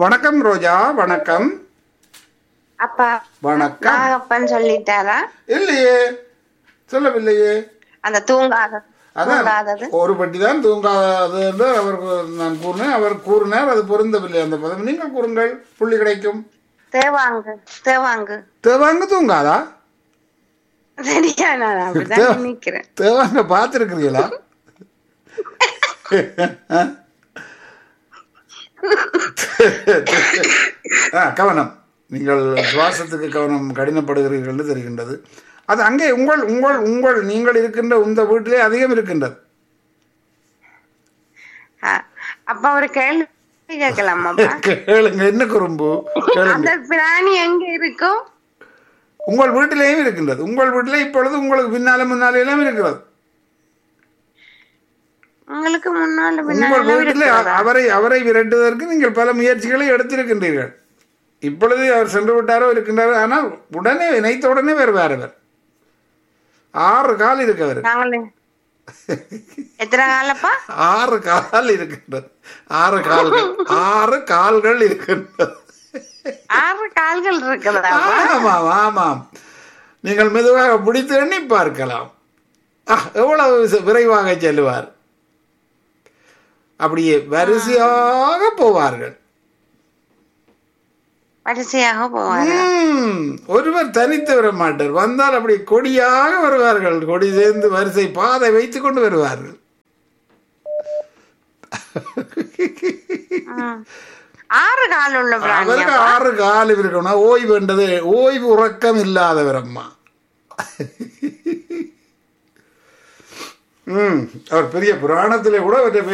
வணக்கம் ரோஜா வணக்கம் அப்பா வணக்கம் நாகப்பன் சொல்லிட்டாரா இல்லையே சொல்லவில்லையே அந்த தூங்காத அதான் தூங்காதது ஒரு பட்டி தான் தூங்காதது என்று அவர் கூ- நான் கூறினேன் அவர் கூறினார் அது பொருந்தவில்லை அந்த பதம் நீங்கள் கூறுங்கள் புள்ளி கிடைக்கும் தேவாங்கு தேவாங்கு தேவாங்க தூங்காதா சரியா நான் அப்படிதான் நினைக்கிறேன் தேவாங்க பார்த்துருக்கிறீங்களா ஆ கவனம் நீங்கள் சுவாசத்துக்கு கவனம் கடினப்படுகிறீர்கள் என்று தெரிகின்றது அது அங்கே உங்கள் உங்கள் உங்கள் நீங்கள் இருக்கின்ற இந்த வீட்டிலே அதிகம் இருக்கின்றது ஆ, அப்ப ஒரு கேள்வி கேட்கலாமாப்பா கேளுங்க என்ன குறும்பு கேளுங்க அந்த பிராணி எங்க இருக்கும் உங்கள் வீட்டிலேயும் இருக்கின்றது உங்கள் வீட்டிலே இப்பொழுது உங்களுக்கு பின்னாலே முன்னாலே எல்லாம் இருக்கிறது உங்களுக்கு முன்னால உங்கள் பின்னால வீட்டிலே இருக்கிறதா? அவரை அவரை விரட்டுவதற்கு நீங்கள் பல முயற்சிகளை எடுத்திருக்கின்றீர்கள் இப்பொழுது அவர் சென்று விட்டாரோ இருக்கின்றாரோ ஆனால் உடனே நினைத்த உடனே வருவார் அவர் ஆறு கால் இருக்கு அவர் நாங்களே எத்தனை காலப்பா ஆறு கால் இருக்கின்றது ஆறு கால்கள் ஆறு கால்கள் இருக்கின்றது ஆறு கால்கள் இருக்குதா ஆமாம் ஆமாம் நீங்கள் மெதுவாக பிடித்து எண்ணி பார்க்கலாம் ஆ, எவ்வளவு ச- விரைவாக செல்லுவார் அப்படியே வரிசையாக போவார்கள் வரிசையாக போவாரு ம், ஒருவர் தனித்து வர மாட்டார் வந்தால் அப்படி கொடியாக வருவார்கள் கொடி சேர்ந்து வரிசை பாதை வைத்துக் கொண்டு வருவார்கள் ம். ஆறு கால் உள்ள பிராணி அவருக்கு ஆறு கால் இருக்கணும் ஓய்வு என்றது ஓய்வு உறக்கம் இல்லாதவர் அம்மா ம் அவர் பெரிய புராணத்திலே கூட அவற்றை